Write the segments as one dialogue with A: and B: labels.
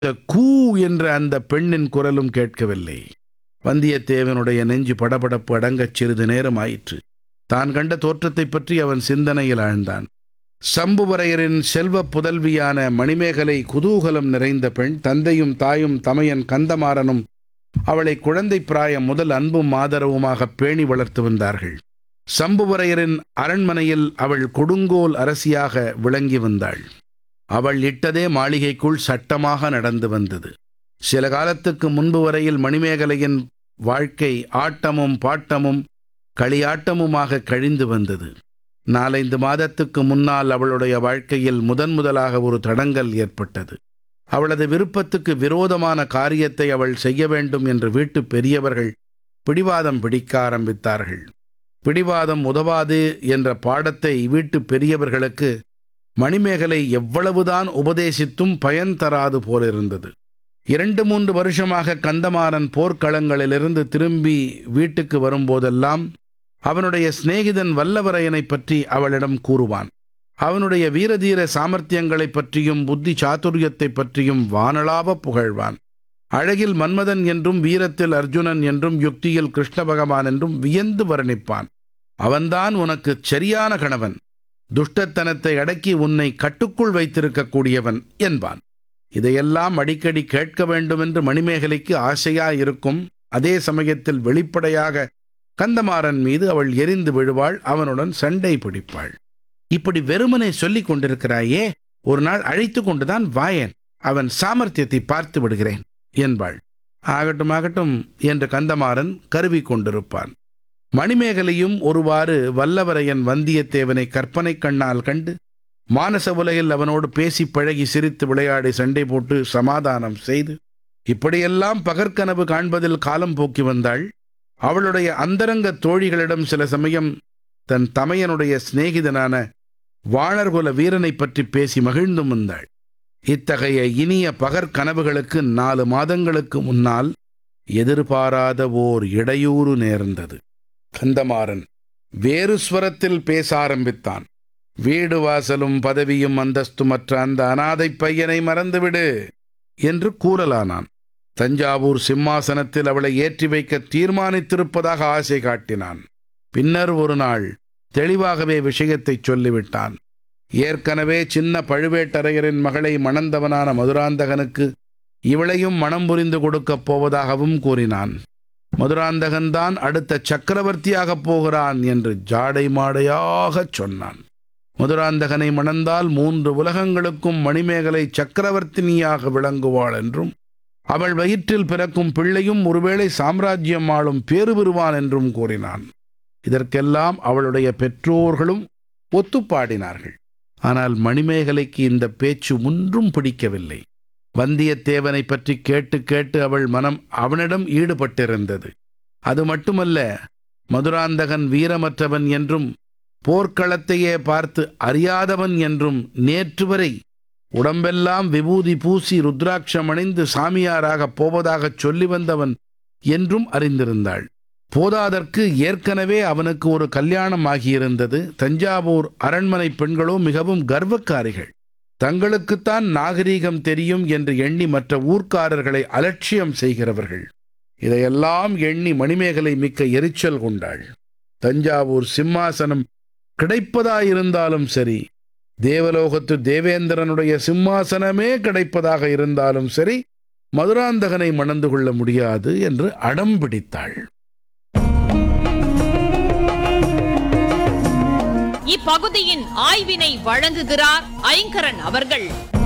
A: கூ என்ற அந்த பெண்ணின் குரலும் கேட்கவில்லை வந்தியத்தேவனுடைய நெஞ்சு படபடப்பு அடங்கச் சிறிது நேரம் ஆயிற்று தான் கண்ட தோற்றத்தைப் பற்றி அவன் சிந்தனையில் ஆழ்ந்தான் சம்புவரையரின் செல்வப் புதல்வியான மணிமேகலை குதூகலம் நிறைந்த பெண் தந்தையும் தாயும் தமையன் கந்தமாறனும் அவளை குழந்தை பிராயம் முதல் அன்பும் ஆதரவுமாக பேணி வளர்த்து வந்தார்கள் சம்புவரையரின் அரண்மனையில் அவள் கொடுங்கோல் அரசியாக விளங்கி வந்தாள் அவள் இட்டதே மாளிகைக்குள் சட்டமாக நடந்து வந்தது சில காலத்துக்கு முன்பு வரையில் மணிமேகலையின் வாழ்க்கை ஆட்டமும் பாட்டமும் களியாட்டமுமாக கழிந்து வந்தது நாலைந்து மாதத்துக்கு முன்னால் அவளுடைய வாழ்க்கையில் முதன் முதலாக ஒரு தடங்கல் ஏற்பட்டது அவளது விருப்பத்துக்கு விரோதமான காரியத்தை அவள் செய்ய வேண்டும் என்று வீட்டு பெரியவர்கள் பிடிவாதம் பிடிக்க ஆரம்பித்தார்கள் பிடிவாதம் உதவாது என்ற பாடத்தை வீட்டு பெரியவர்களுக்கு மணிமேகலை எவ்வளவுதான் உபதேசித்தும் பயன் தராது போலிருந்தது இரண்டு மூன்று வருஷமாக கந்தமாறன் போர்க்களங்களிலிருந்து திரும்பி வீட்டுக்கு வரும்போதெல்லாம் அவனுடைய சிநேகிதன் வல்லவரையனைப் பற்றி அவளிடம் கூறுவான் அவனுடைய வீரதீர சாமர்த்தியங்களைப் பற்றியும் புத்தி சாதுரியத்தைப் பற்றியும் வானளாவ புகழ்வான் அழகில் மன்மதன் என்றும் வீரத்தில் அர்ஜுனன் என்றும் யுக்தியில் கிருஷ்ண பகவான் என்றும் வியந்து வர்ணிப்பான் அவன்தான் உனக்கு சரியான கணவன் துஷ்டத்தனத்தை அடக்கி உன்னை கட்டுக்குள் வைத்திருக்கக்கூடியவன் என்பான் இதையெல்லாம் அடிக்கடி கேட்க வேண்டுமென்று மணிமேகலைக்கு ஆசையாயிருக்கும் அதே சமயத்தில் வெளிப்படையாக கந்தமாறன் மீது அவள் எரிந்து விழுவாள் அவனுடன் சண்டை பிடிப்பாள் இப்படி வெறுமனே சொல்லிக் கொண்டிருக்கிறாயே ஒரு நாள் அழைத்து கொண்டுதான் வாயேன் அவன் சாமர்த்தியத்தை பார்த்து விடுகிறேன் என்பாள் ஆகட்டும் ஆகட்டும் என்று கந்தமாறன் கருவி கொண்டிருப்பான் மணிமேகலையும் ஒருவாறு வல்லவரையன் வந்தியத்தேவனை கற்பனை கண்ணால் கண்டு மானச உலகில் அவனோடு பேசி பழகி சிரித்து விளையாடி சண்டை போட்டு சமாதானம் செய்து இப்படியெல்லாம் பகற்கனவு காண்பதில் காலம் போக்கி வந்தாள் அவளுடைய அந்தரங்க தோழிகளிடம் சில சமயம் தன் தமையனுடைய சிநேகிதனான வாணர்குல வீரனை பற்றி பேசி மகிழ்ந்தும் வந்தாள் இத்தகைய இனிய பகற்கனவுகளுக்கு நாலு மாதங்களுக்கு முன்னால் எதிர்பாராத ஓர் இடையூறு நேர்ந்தது கந்தமாறன் வேறு ஸ்வரத்தில் பேச ஆரம்பித்தான் வீடு வாசலும் பதவியும் அந்தஸ்துமற்ற அந்த அனாதை பையனை மறந்துவிடு என்று கூறலானான் தஞ்சாவூர் சிம்மாசனத்தில் அவளை ஏற்றி வைக்க தீர்மானித்திருப்பதாக ஆசை காட்டினான் பின்னர் ஒரு நாள் தெளிவாகவே விஷயத்தை சொல்லிவிட்டான் ஏற்கனவே சின்ன பழுவேட்டரையரின் மகளை மணந்தவனான மதுராந்தகனுக்கு இவளையும் மனம் புரிந்து கொடுக்கப் போவதாகவும் கூறினான் மதுராந்தகன்தான் அடுத்த சக்கரவர்த்தியாகப் போகிறான் என்று ஜாடை மாடையாகச் சொன்னான் மதுராந்தகனை மணந்தால் மூன்று உலகங்களுக்கும் மணிமேகலை சக்கரவர்த்தினியாக விளங்குவாள் என்றும் அவள் வயிற்றில் பிறக்கும் பிள்ளையும் ஒருவேளை சாம்ராஜ்யம் ஆளும் பேறு பெறுவான் என்றும் கூறினான் இதற்கெல்லாம் அவளுடைய பெற்றோர்களும் ஒத்துப்பாடினார்கள் ஆனால் மணிமேகலைக்கு இந்த பேச்சு ஒன்றும் பிடிக்கவில்லை வந்தியத்தேவனை பற்றி கேட்டு கேட்டு அவள் மனம் அவனிடம் ஈடுபட்டிருந்தது அது மட்டுமல்ல மதுராந்தகன் வீரமற்றவன் என்றும் போர்க்களத்தையே பார்த்து அறியாதவன் என்றும் நேற்று வரை உடம்பெல்லாம் விபூதி பூசி ருத்ராட்சம் அணிந்து சாமியாராகப் போவதாகச் சொல்லி வந்தவன் என்றும் அறிந்திருந்தாள் போதாதற்கு ஏற்கனவே அவனுக்கு ஒரு கல்யாணம் ஆகியிருந்தது தஞ்சாவூர் அரண்மனை பெண்களோ மிகவும் கர்வக்காரிகள் தங்களுக்குத்தான் நாகரீகம் தெரியும் என்று எண்ணி மற்ற ஊர்க்காரர்களை அலட்சியம் செய்கிறவர்கள் இதையெல்லாம் எண்ணி மணிமேகலை மிக்க எரிச்சல் கொண்டாள் தஞ்சாவூர் சிம்மாசனம் கிடைப்பதாயிருந்தாலும் சரி தேவலோகத்து தேவேந்திரனுடைய சிம்மாசனமே கிடைப்பதாக இருந்தாலும் சரி மதுராந்தகனை மணந்து கொள்ள முடியாது என்று அடம் பிடித்தாள்
B: இப்பகுதியின் ஆய்வினை வழங்குகிறார் ஐங்கரன் அவர்கள்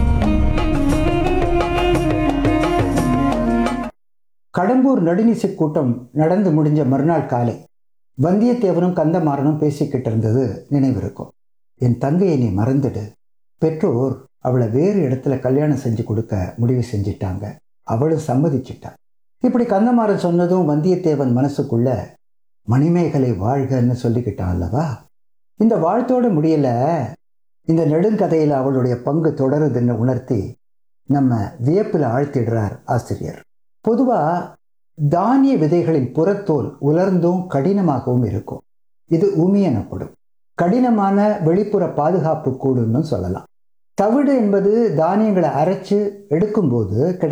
C: கடம்பூர் நடுநிசி கூட்டம் நடந்து முடிஞ்ச மறுநாள் காலை வந்தியத்தேவனும் கந்தமாறனும் பேசிக்கிட்டு இருந்தது நினைவிருக்கும் என் தங்கையை நீ மறந்துடு பெற்றோர் அவளை வேறு இடத்துல கல்யாணம் செஞ்சு கொடுக்க முடிவு செஞ்சிட்டாங்க அவளும் சம்மதிச்சிட்டா இப்படி கந்தமாறன் சொன்னதும் வந்தியத்தேவன் மனசுக்குள்ள மணிமேகலை வாழ்கன்னு சொல்லிக்கிட்டான் அல்லவா இந்த வாழ்த்தோட முடியல இந்த நெடுங்கதையில் அவளுடைய பங்கு தொடருதுன்னு உணர்த்தி நம்ம வியப்பில் ஆழ்த்திடுறார் ஆசிரியர் பொதுவாக தானிய விதைகளின் புறத்தோல் உலர்ந்தும் கடினமாகவும் இருக்கும் இது உமி எனப்படும் கடினமான வெளிப்புற பாதுகாப்பு கூடுன்னு சொல்லலாம் தவிடு என்பது தானியங்களை அரைச்சு எடுக்கும்போது கிடை